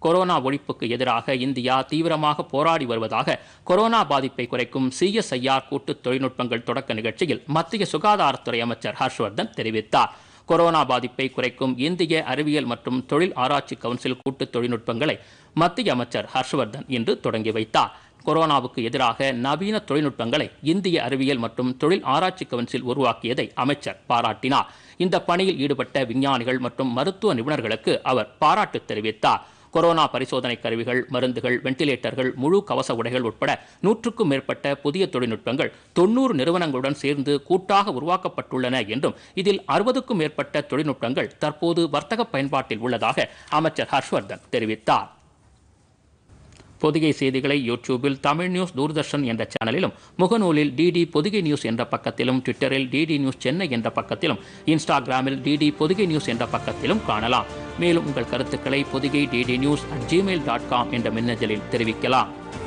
corona ஒழிப்புக்கு எதிராக India தீவிரமாக போராடி வருவதாக கொரோனா பாதிப்பை குறைக்கும் சிஎஸ்ஐஆர் கூட்டு தொழில்நுட்பங்கள் தொடக்க நிகழ்ச்சியில் மத்திய சுகாதாரத்துறை அமைச்சர் ஹர்ஷ்வர்தன் தெரிவித்தார் கொரோனா பாதிப்பை குறைக்கும் இந்திய அறிவியல் மற்றும் தொழில் ஆராய்ச்சி கவுன்சில் கூட்டு தொழில்நுட்பங்களை மத்திய அமைச்சர் ஹர்ஷ்வர்தன் இன்று தொடங்கி வைத்தார் கொரோனாவுக்கு எதிராக நவீன தொழில்நுட்பங்களை இந்திய அறிவியல் மற்றும் தொழில் ஆராய்ச்சி கவுன்சில் உருவாக்கியதை அமைச்சர் பாராட்டினார் இந்த பணியில் ஈடுபட்ட விஞ்ஞானிகள் மற்றும் மருத்துவ நிபுணர்களுக்கு அவர் பாராட்டு தெரிவித்தார் கொரோனா பரிசோதனை கருவிகள் மருந்துகள் வெண்டிலேட்டர்கள் முழு கவச உடைகள் உட்பட நூற்றுக்கும் மேற்பட்ட புதிய தொழில்நுட்பங்கள் தொண்ணூறு நிறுவனங்களுடன் சேர்ந்து கூட்டாக உருவாக்கப்பட்டுள்ளன என்றும் இதில் அறுபதுக்கும் மேற்பட்ட தொழில்நுட்பங்கள் தற்போது வர்த்தக பயன்பாட்டில் உள்ளதாக அமைச்சர் ஹர்ஷ்வர்தன் தெரிவித்தார் பொதிகை செய்திகளை யூடியூபில் தமிழ் நியூஸ் தூர்தர்ஷன் என்ற சேனலிலும் முகநூலில் டிடி பொதிகை நியூஸ் என்ற பக்கத்திலும் ட்விட்டரில் டிடி நியூஸ் சென்னை என்ற பக்கத்திலும் இன்ஸ்டாகிராமில் டிடி பொதிகை நியூஸ் என்ற பக்கத்திலும் காணலாம் மேலும் உங்கள் கருத்துக்களை Podhigai DD news at Gmail dot com என்ற மின்னஞ்சலில் தெரிவிக்கலாம்